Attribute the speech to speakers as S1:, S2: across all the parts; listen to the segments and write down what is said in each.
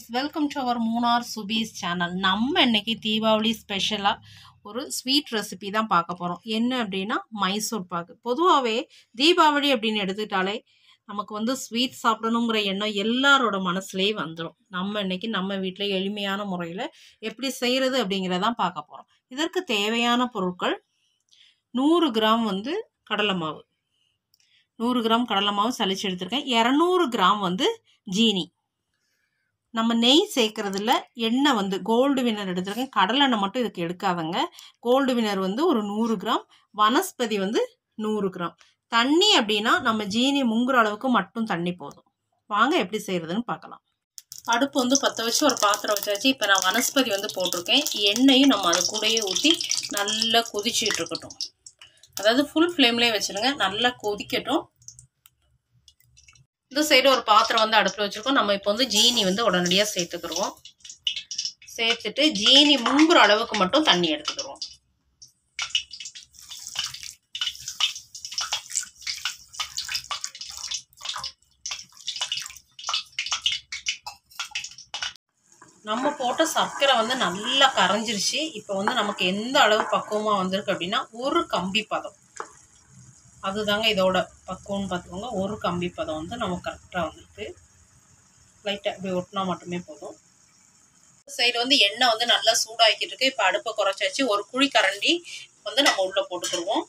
S1: friends welcome to our Munnar சுபீஸ் channel நம்ம இன்னைக்கு தீபாவளி ஸ்பெஷலாக ஒரு ஸ்வீட் ரெசிபி தான் பார்க்க போகிறோம் என்ன அப்படின்னா மைசூர் பாக்கு பொதுவாகவே தீபாவளி அப்படின்னு எடுத்துக்கிட்டாலே நமக்கு வந்து ஸ்வீட் சாப்பிடணுங்கிற எண்ணம் எல்லாரோட மனசுலேயே வந்துடும் நம்ம இன்னைக்கு நம்ம வீட்டில் எளிமையான முறையில் எப்படி செய்கிறது அப்படிங்கிறதான் பார்க்க போகிறோம் இதற்கு தேவையான பொருட்கள் நூறு கிராம் வந்து கடலை மாவு நூறு கிராம் கடலை மாவு சலிச்சு எடுத்திருக்கேன் இரநூறு கிராம் வந்து ஜீனி நம்ம நெய் சேர்க்கறதுல எண்ணெய் வந்து கோல்டு வினர் எடுத்திருக்கேன் கடலெண்ணெய் மட்டும் இதுக்கு எடுக்காதங்க கோல்டு வினர் வந்து ஒரு நூறு கிராம் வனஸ்பதி வந்து நூறு கிராம் தண்ணி அப்படின்னா நம்ம ஜீனி முங்குற அளவுக்கு மட்டும் தண்ணி போதும் வாங்க எப்படி செய்கிறதுன்னு பார்க்கலாம் அடுப்பு வந்து பற்ற வச்சு ஒரு பாத்திரம் வச்சாச்சு இப்போ நான் வனஸ்பதி வந்து போட்டிருக்கேன் எண்ணெயும் நம்ம அது கூடயே ஊற்றி நல்லா கொதிச்சுட்டு இருக்கட்டும் அதாவது ஃபுல் ஃப்ளேம்லேயே வச்சுருங்க நல்லா கொதிக்கட்டும் இந்த சைடு ஒரு பாத்திரம் வந்து அடுப்பில் வச்சுருக்கோம் நம்ம இப்போ வந்து ஜீனி வந்து உடனடியாக சேர்த்துக்கிடுவோம் சேர்த்துட்டு ஜீனி முங்குற அளவுக்கு மட்டும் தண்ணி எடுத்துக்கிடுவோம் நம்ம போட்ட சர்க்கரை வந்து நல்லா கரைஞ்சிருச்சு இப்போ வந்து நமக்கு எந்த அளவு பக்குவமாக வந்திருக்கு அப்படின்னா ஒரு கம்பி பதம் அதுதாங்க இதோட பக்குவம்னு பார்த்துக்கோங்க ஒரு கம்பி பதம் வந்து நமக்கு கரெக்டாக வந்துருக்கு லைட்டாக இப்படி ஒட்டினா மட்டுமே போதும் சைடு வந்து எண்ணெய் வந்து நல்லா சூடாக்கிட்டு இருக்கு இப்போ அடுப்பை குறைச்சாச்சு ஒரு குழி கரண்டி வந்து நம்ம உள்ளே போட்டுக்கிடுவோம்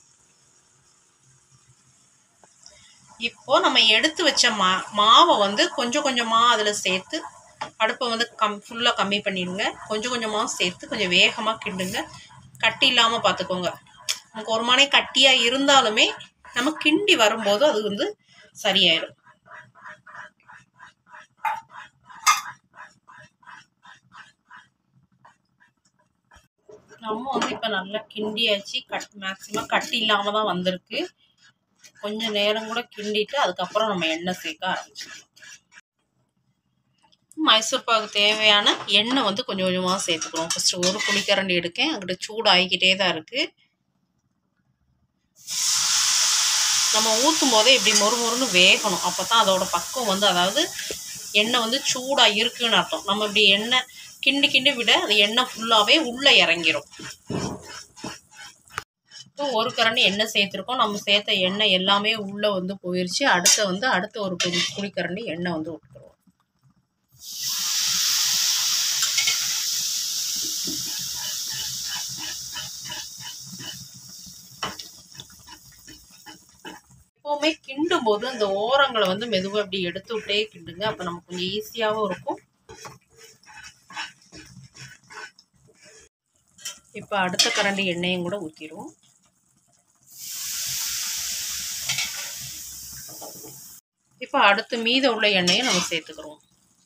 S1: இப்போ நம்ம எடுத்து வச்ச மா மாவை வந்து கொஞ்சம் கொஞ்சமாக அதில் சேர்த்து அடுப்பை வந்து கம் ஃபுல்லாக கம்மி பண்ணிடுங்க கொஞ்சம் கொஞ்சமாக சேர்த்து கொஞ்சம் வேகமாக கிண்டுங்க கட்டி இல்லாமல் பார்த்துக்கோங்க நமக்கு ஒரு மனை கட்டியாக இருந்தாலுமே நம்ம கிண்டி வரும்போது அது வந்து சரியாயிடும் நம்ம வந்து இப்போ நல்லா கிண்டியாச்சு கட் மேக்ஸிமம் கட்டி இல்லாமல் தான் வந்திருக்கு கொஞ்சம் நேரம் கூட கிண்டிட்டு அதுக்கப்புறம் நம்ம எண்ணெய் சேர்க்க ஆரம்பிச்சிடலாம் மைசூர் பாக்கு தேவையான எண்ணெய் வந்து கொஞ்சம் கொஞ்சமாக சேர்த்துக்கிறோம் ஃபஸ்ட்டு ஒரு புளிக்கரண்டி எடுக்கேன் அங்கிட்ட சூடு ஆகிக்கிட்டே தான் இருக்குது நம்ம ஊற்றும் போதே இப்படி மொறு மொறுன்னு வேகணும் அப்போ தான் அதோட பக்கம் வந்து அதாவது எண்ணெய் வந்து சூடாக இருக்குன்னு அர்த்தம் நம்ம இப்படி எண்ணெய் கிண்டி கிண்டி விட அது எண்ணெய் ஃபுல்லாகவே உள்ளே இறங்கிரும் இப்போ ஒரு கரண்டி எண்ணெய் சேர்த்துருக்கோம் நம்ம சேர்த்த எண்ணெய் எல்லாமே உள்ளே வந்து போயிடுச்சு அடுத்த வந்து அடுத்த ஒரு குடி குடிக்கரண்டி எண்ணெய் வந்து விட்டுருவோம் எப்போவுமே கிண்டும் போது அந்த ஓரங்களை வந்து மெதுவாக அப்படி எடுத்து விட்டே கிண்டுங்க அப்போ நமக்கு கொஞ்சம் ஈஸியாகவும் இருக்கும் இப்போ அடுத்த கரண்டி எண்ணெயும் கூட ஊற்றிடுவோம் இப்போ அடுத்து மீத உள்ள எண்ணெயை நம்ம சேர்த்துக்கிறோம்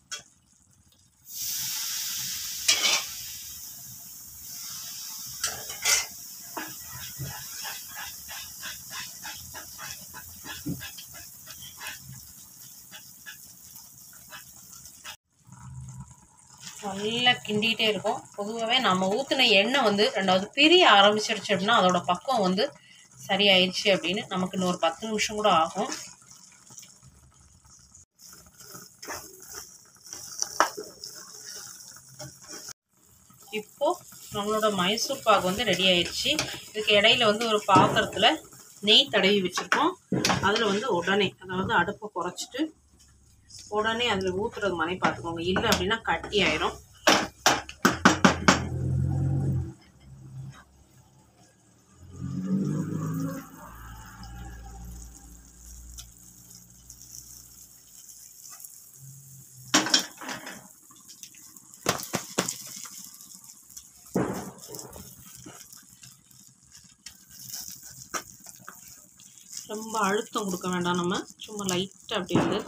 S1: நல்லா கிண்டிகிட்டே இருக்கும் பொதுவாகவே நம்ம ஊற்றின எண்ணெய் வந்து ரெண்டாவது பிரிய ஆரம்பிச்சிருச்சு அப்படின்னா அதோட பக்கம் வந்து சரியாயிடுச்சு அப்படின்னு நமக்கு இன்னொரு பத்து நிமிஷம் கூட ஆகும் இப்போ நம்மளோட மைசூர் பாகு வந்து ரெடி ஆயிடுச்சு இதுக்கு இடையில வந்து ஒரு பாத்திரத்தில் நெய் தடவி வச்சுருக்கோம் அதில் வந்து உடனே அதாவது அடுப்பை குறைச்சிட்டு உடனே அதில் ஊற்றுறது மாதிரி பார்த்துக்கோங்க இல்லை அப்படின்னா கட்டி ஆயிரும் ரொம்ப அழுத்தம் கொடுக்க வேண்டாம் நம்ம சும்மா லைட்டாக அப்படி வந்து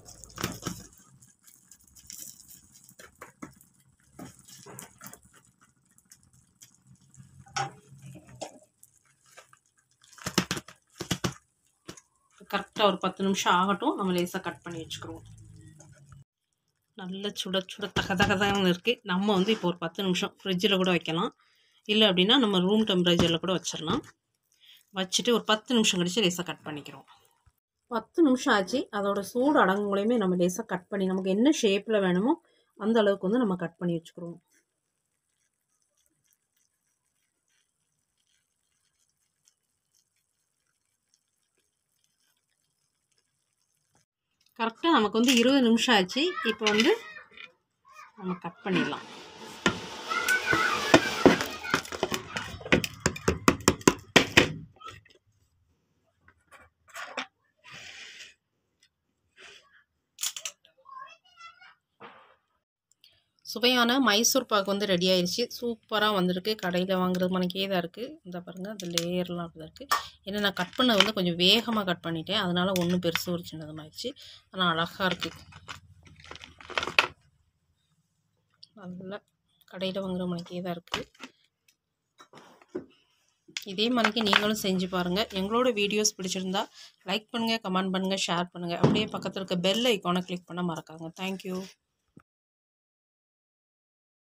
S1: கரெக்டாக ஒரு பத்து நிமிஷம் ஆகட்டும் நம்ம லேசாக கட் பண்ணி வச்சுக்கிறோம் நல்ல சுட சுட தக தகதான் இருக்குது நம்ம வந்து இப்போ ஒரு பத்து நிமிஷம் ஃப்ரிட்ஜில் கூட வைக்கலாம் இல்லை அப்படின்னா நம்ம ரூம் டெம்பரேச்சரில் கூட வச்சிடலாம் வச்சுட்டு ஒரு பத்து நிமிஷம் கழிச்சு லேசாக கட் பண்ணிக்கிறோம் பத்து நிமிஷம் ஆச்சு அதோட சூடு அடங்குங்களையுமே நம்ம லேசாக கட் பண்ணி நமக்கு என்ன ஷேப்பில் வேணுமோ அந்த அளவுக்கு வந்து நம்ம கட் பண்ணி வச்சுக்கிறோம் கரெக்டாக நமக்கு வந்து இருபது நிமிஷம் ஆச்சு இப்போ வந்து நம்ம கட் பண்ணிடலாம் சுவையான மைசூர் பாக்கு வந்து ரெடி ஆயிடுச்சு சூப்பராக வந்திருக்கு கடையில் வாங்குறது மணிக்கே தான் இருக்குது இந்த பாருங்கள் அந்த லேயர்லாம் அப்படி இருக்குது ஏன்னா நான் கட் பண்ணது வந்து கொஞ்சம் வேகமாக கட் பண்ணிட்டேன் அதனால் ஒன்றும் பெருசு ஒரு சின்னதுமாகிடுச்சு ஆனால் அழகாக இருக்குது நல்லா கடையில் வாங்குற மணிக்கே தான் இருக்குது இதே மாதிரிக்கு நீங்களும் செஞ்சு பாருங்கள் எங்களோட வீடியோஸ் பிடிச்சிருந்தா லைக் பண்ணுங்கள் கமெண்ட் பண்ணுங்கள் ஷேர் பண்ணுங்கள் அப்படியே பக்கத்தில் இருக்க பெல் ஐக்கானை கிளிக் பண்ண மறக்காங்க தேங்க்யூ